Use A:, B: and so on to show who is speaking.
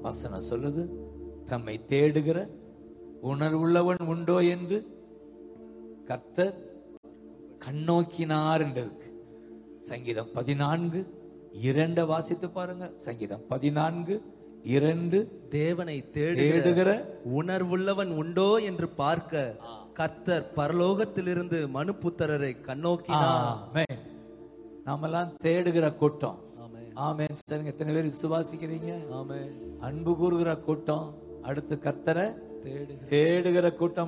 A: வசனம் சொல்லுது தம்மை தேடுகிற உணர்வுள்ளவன் உண்டோ என்று கர்த்தர் கண்ணோக்கினார் என்று இருக்கு சங்கீதம் பதினான்கு இரண்ட வாசித்து பாருங்க சங்கீதம் பதினான்கு இரண்டு
B: தேவனை தேடுகிற
A: தேடுகிற
B: உணர்வுள்ளவன் உண்டோ என்று பார்க்க கர்த்தர் பரலோகத்திலிருந்து மனுபுத்திரரை கண்ணோக்கினார்
A: ஆமென். நாமெல்லாம் தேடுகிற கூட்டம்
B: ஆமென்.
A: ஆமென் சொல்லுங்க எத்தனை பேர் விசுவாசிக்கிறீங்க
B: ஆமென்
A: அன்பு கூறுகிற கூட்டம் அடுத்து கர்த்தரை
B: தேடுகிற
A: தேடுகிற கூட்டம்